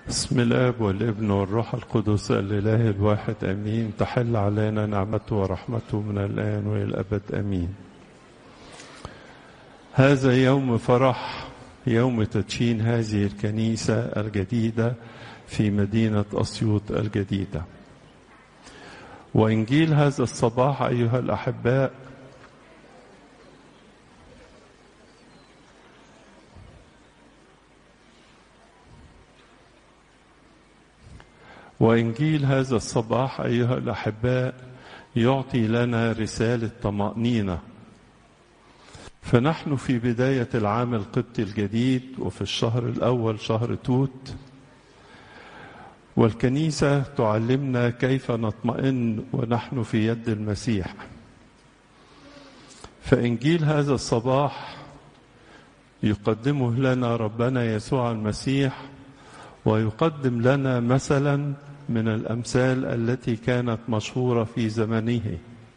بسم الاب والابن والروح القدس الاله الواحد امين تحل علينا نعمته ورحمته من الان والى الابد امين هذا يوم فرح يوم تدشين هذه الكنيسه الجديده في مدينه اسيوط الجديده وانجيل هذا الصباح ايها الاحباء وإنجيل هذا الصباح أيها الأحباء يعطي لنا رسالة طمأنينة فنحن في بداية العام القبطي الجديد وفي الشهر الأول شهر توت والكنيسة تعلمنا كيف نطمئن ونحن في يد المسيح فإنجيل هذا الصباح يقدمه لنا ربنا يسوع المسيح ويقدم لنا مثلا من الامثال التي كانت مشهوره في زمنه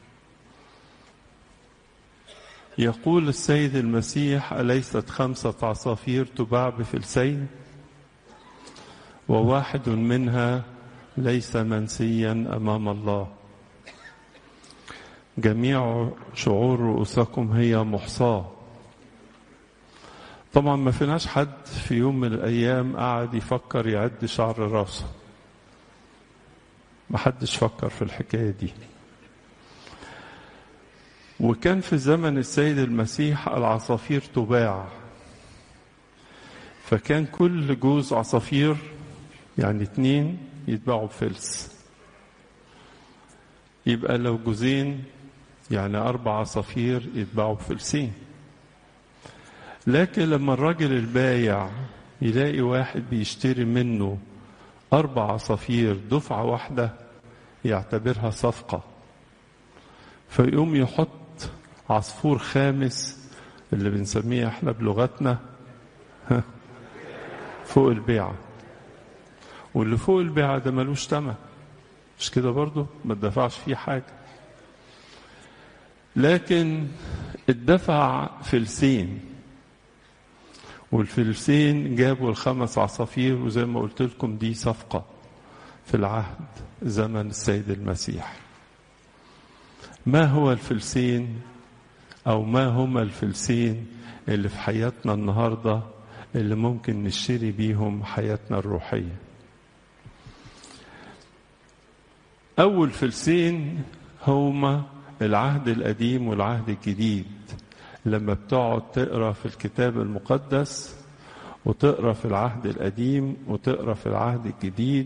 يقول السيد المسيح اليست خمسه عصافير تباع بفلسين وواحد منها ليس منسيا امام الله جميع شعور رؤوسكم هي محصاه طبعا ما فيناش حد في يوم من الايام قعد يفكر يعد شعر راسه ما حدش فكر في الحكايه دي وكان في زمن السيد المسيح العصافير تباع فكان كل جوز عصافير يعني اتنين يتباعوا بفلس يبقى لو جوزين يعني أربع عصافير يتباعوا بفلسين لكن لما الراجل البايع يلاقي واحد بيشتري منه أربع عصافير دفعة واحدة يعتبرها صفقة فيقوم يحط عصفور خامس اللي بنسميه احنا بلغتنا فوق البيعة واللي فوق البيعة ده ملوش تمن مش كده برضه ما تدفعش فيه حاجة لكن الدفع فلسين والفلسين جابوا الخمس عصافير وزي ما قلت لكم دي صفقة في العهد زمن السيد المسيح ما هو الفلسين أو ما هما الفلسين اللي في حياتنا النهاردة اللي ممكن نشتري بيهم حياتنا الروحية أول فلسين هما العهد القديم والعهد الجديد لما بتقعد تقرا في الكتاب المقدس وتقرا في العهد القديم وتقرا في العهد الجديد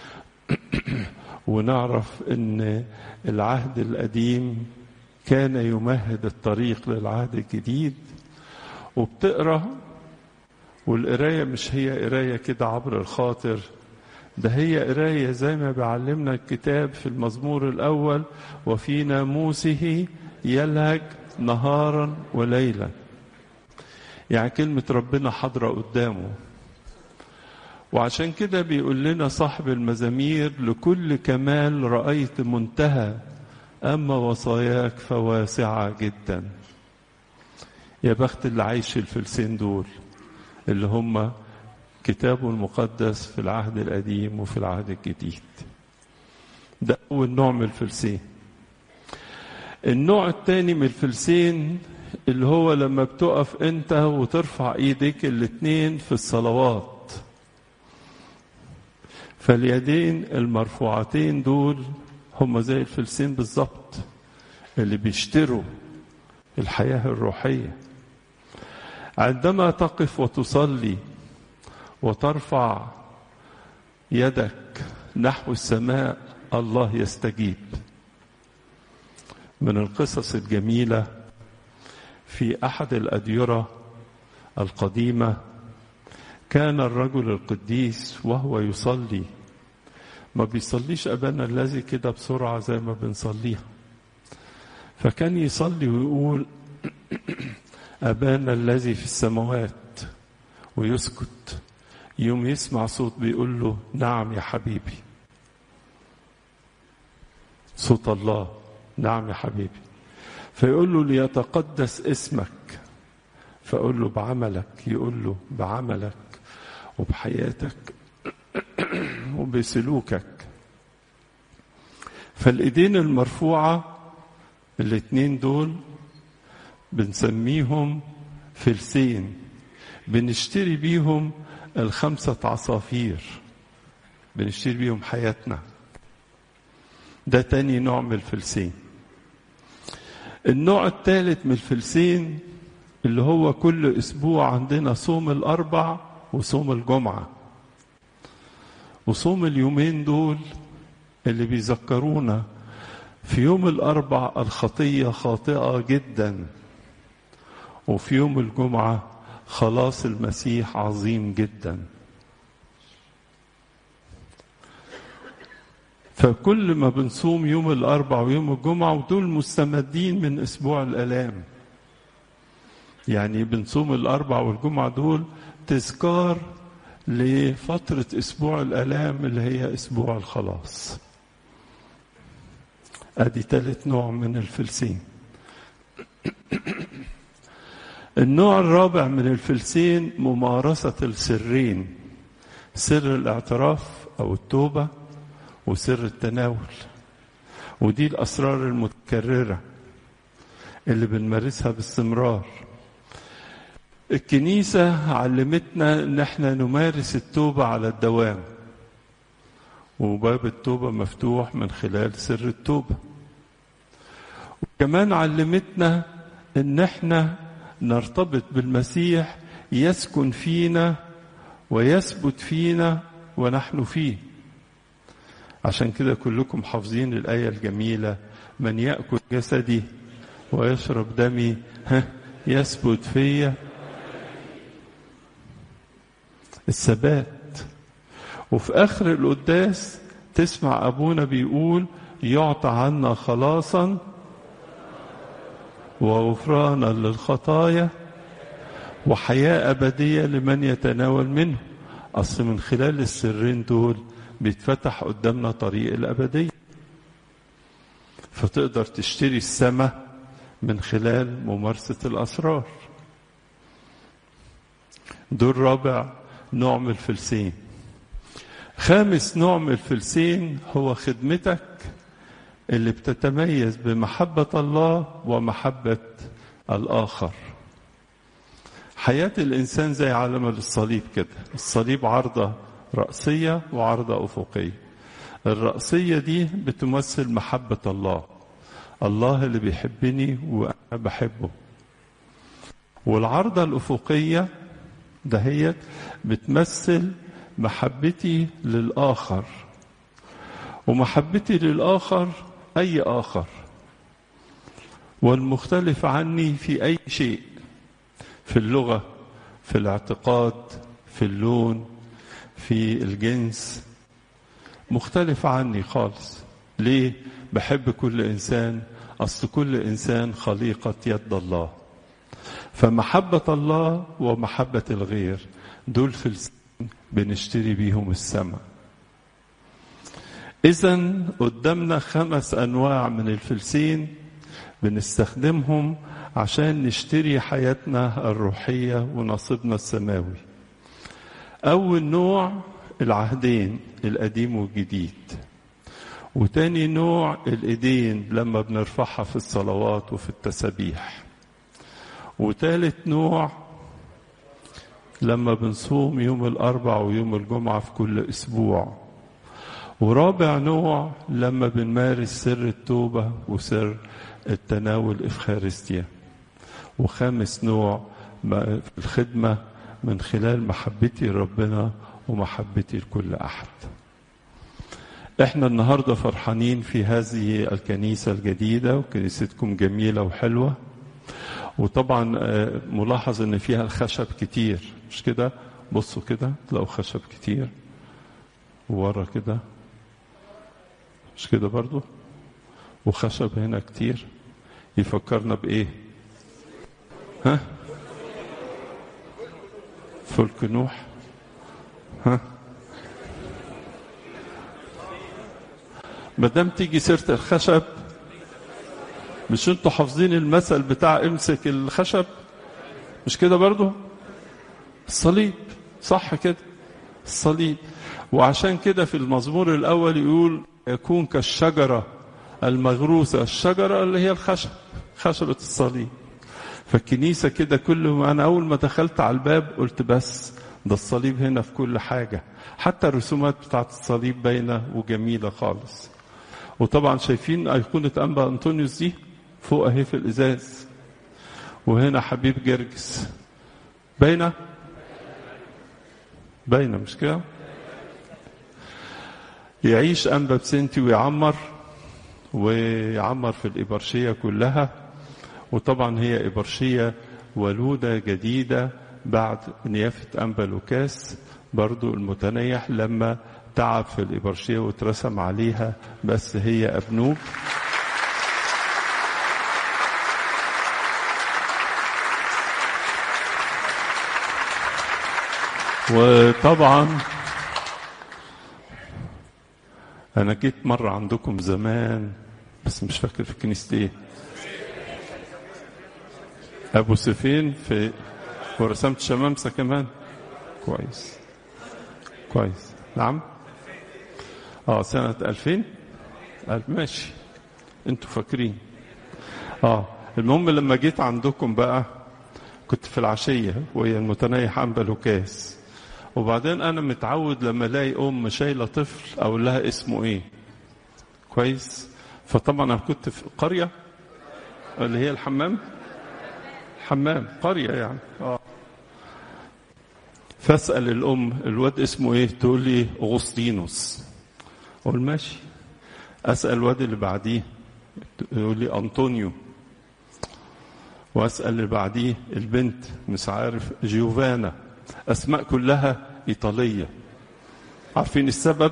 ونعرف ان العهد القديم كان يمهد الطريق للعهد الجديد وبتقرا والقرايه مش هي قرايه كده عبر الخاطر ده هي قرايه زي ما بيعلمنا الكتاب في المزمور الاول وفي ناموسه يلهج نهارا وليلا يعني كلمة ربنا حاضرة قدامه وعشان كده بيقول لنا صاحب المزامير لكل كمال رأيت منتهى أما وصاياك فواسعة جدا يا بخت اللي عايش الفلسين دول اللي هم كتابه المقدس في العهد القديم وفي العهد الجديد ده أول نوع من الفلسين النوع الثاني من الفلسين اللي هو لما بتقف انت وترفع ايديك الاتنين في الصلوات فاليدين المرفوعتين دول هم زي الفلسين بالظبط اللي بيشتروا الحياة الروحية عندما تقف وتصلي وترفع يدك نحو السماء الله يستجيب من القصص الجميلة في أحد الأديرة القديمة كان الرجل القديس وهو يصلي ما بيصليش أبانا الذي كده بسرعة زي ما بنصليها فكان يصلي ويقول أبانا الذي في السماوات ويسكت يوم يسمع صوت بيقول له نعم يا حبيبي صوت الله نعم يا حبيبي فيقول له ليتقدس اسمك فأقول له بعملك يقول له بعملك وبحياتك بسلوكك فالايدين المرفوعة الاتنين دول بنسميهم فلسين بنشتري بيهم الخمسة عصافير بنشتري بيهم حياتنا ده تاني نوع من الفلسين النوع الثالث من الفلسين اللي هو كل اسبوع عندنا صوم الاربع وصوم الجمعه وصوم اليومين دول اللي بيذكرونا في يوم الاربع الخطيه خاطئه جدا وفي يوم الجمعه خلاص المسيح عظيم جدا فكل ما بنصوم يوم الاربع ويوم الجمعه ودول مستمدين من اسبوع الالام يعني بنصوم الاربع والجمعه دول تذكار لفتره اسبوع الالام اللي هي اسبوع الخلاص ادي ثالث نوع من الفلسين النوع الرابع من الفلسين ممارسه السرين سر الاعتراف او التوبه وسر التناول ودي الاسرار المتكرره اللي بنمارسها باستمرار الكنيسه علمتنا ان احنا نمارس التوبه على الدوام وباب التوبه مفتوح من خلال سر التوبه وكمان علمتنا ان احنا نرتبط بالمسيح يسكن فينا ويثبت فينا ونحن فيه عشان كده كلكم حافظين الآية الجميلة من يأكل جسدي ويشرب دمي ها يثبت فيا الثبات وفي آخر القداس تسمع أبونا بيقول يعطى عنا خلاصا وغفرانا للخطايا وحياة أبدية لمن يتناول منه أصل من خلال السرين دول بيتفتح قدامنا طريق الأبدية فتقدر تشتري السماء من خلال ممارسة الأسرار دول رابع نوع من الفلسين خامس نوع من الفلسين هو خدمتك اللي بتتميز بمحبة الله ومحبة الآخر حياة الإنسان زي علم الصليب كده الصليب عرضة رأسية وعرضة أفقية الرأسية دي بتمثل محبة الله الله اللي بيحبني وأنا بحبه والعرضة الأفقية دهيت بتمثل محبتي للآخر ومحبتي للآخر أي آخر والمختلف عني في أي شيء في اللغة في الاعتقاد في اللون في الجنس مختلف عني خالص ليه بحب كل انسان اصل كل انسان خليقه يد الله فمحبه الله ومحبه الغير دول فلسين بنشتري بيهم السماء اذا قدامنا خمس انواع من الفلسين بنستخدمهم عشان نشتري حياتنا الروحيه ونصيبنا السماوي أول نوع العهدين القديم والجديد وتاني نوع الإيدين لما بنرفعها في الصلوات وفي التسابيح وتالت نوع لما بنصوم يوم الأربع ويوم الجمعة في كل أسبوع ورابع نوع لما بنمارس سر التوبة وسر التناول إفخارستيا وخامس نوع في الخدمة من خلال محبتي لربنا ومحبتي لكل احد احنا النهارده فرحانين في هذه الكنيسه الجديده وكنيستكم جميله وحلوه وطبعا ملاحظ ان فيها الخشب كتير مش كده بصوا كده تلاقوا خشب كتير وورا كده مش كده برضو وخشب هنا كتير يفكرنا بايه ها فلك نوح ها ما دام تيجي سيره الخشب مش انتوا حافظين المثل بتاع امسك الخشب مش كده برضو الصليب صح كده الصليب وعشان كده في المزمور الأول يقول يكون كالشجرة المغروسة الشجرة اللي هي الخشب خشبة الصليب فالكنيسة كده كل ما أنا أول ما دخلت على الباب قلت بس ده الصليب هنا في كل حاجة حتى الرسومات بتاعت الصليب باينة وجميلة خالص وطبعا شايفين أيقونة أنبا أنطونيوس دي فوق أهي في الإزاز وهنا حبيب جرجس باينة باينة مش كده يعيش أنبا بسنتي ويعمر ويعمر في الإبرشية كلها وطبعا هي إبرشية ولودة جديدة بعد نيافة أنبا لوكاس برضو المتنيح لما تعب في الإبرشية واترسم عليها بس هي أبنوب وطبعا أنا جيت مرة عندكم زمان بس مش فاكر في كنيسة إيه أبو سفين في ورسمت شمامسة كمان كويس كويس نعم اه سنة 2000 ألف ماشي انتوا فاكرين اه المهم لما جيت عندكم بقى كنت في العشية وهي المتنيح أنبا لوكاس وبعدين أنا متعود لما ألاقي أم شايلة طفل أقول لها اسمه إيه كويس فطبعا أنا كنت في قرية اللي هي الحمام حمام قرية يعني اه فاسأل الأم الواد اسمه إيه تقول لي أغسطينوس أقول ماشي أسأل الواد اللي بعديه يقول لي أنطونيو وأسأل اللي بعديه البنت مش عارف جيوفانا أسماء كلها إيطالية عارفين السبب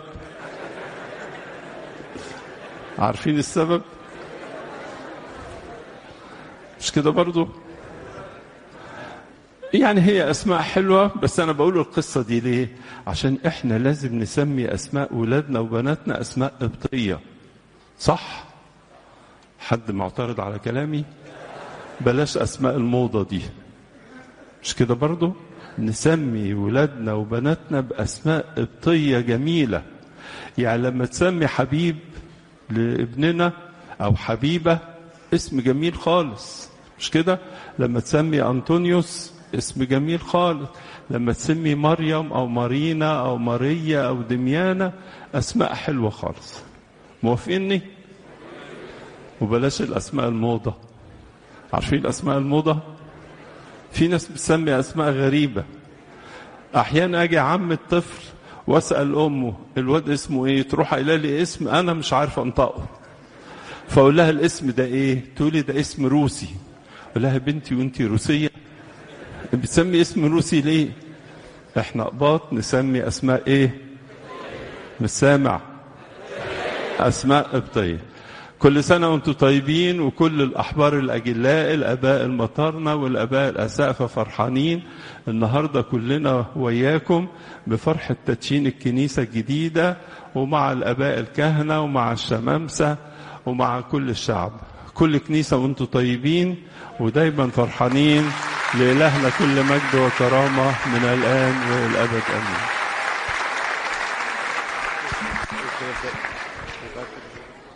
عارفين السبب مش كده برضو يعني هي أسماء حلوة بس أنا بقول القصة دي ليه عشان إحنا لازم نسمي أسماء ولادنا وبناتنا أسماء قبطية صح حد معترض على كلامي بلاش أسماء الموضة دي مش كده برضو نسمي ولادنا وبناتنا بأسماء قبطية جميلة يعني لما تسمي حبيب لابننا أو حبيبة اسم جميل خالص مش كده لما تسمي أنطونيوس اسم جميل خالص لما تسمي مريم أو مارينا أو ماريا أو دميانة أسماء حلوة خالص موافقيني وبلاش الأسماء الموضة عارفين الأسماء الموضة في ناس بتسمي أسماء غريبة أحيانا أجي عم الطفل وأسأل أمه الواد اسمه إيه تروح قايله لي اسم أنا مش عارف أنطقه فأقول لها الاسم ده إيه تقول لي ده اسم روسي أقول لها بنتي وأنتي روسية بتسمي اسم روسي ليه احنا قباط نسمي اسماء ايه مش سامع اسماء قبطيه كل سنه وانتم طيبين وكل الاحبار الاجلاء الاباء المطارنه والاباء الاسقفه فرحانين النهارده كلنا وياكم بفرحه تدشين الكنيسه الجديده ومع الاباء الكهنه ومع الشمامسه ومع كل الشعب كل كنيسه وانتم طيبين ودايما فرحانين لإلهنا كل مجد وكرامة من الآن والأبد آمين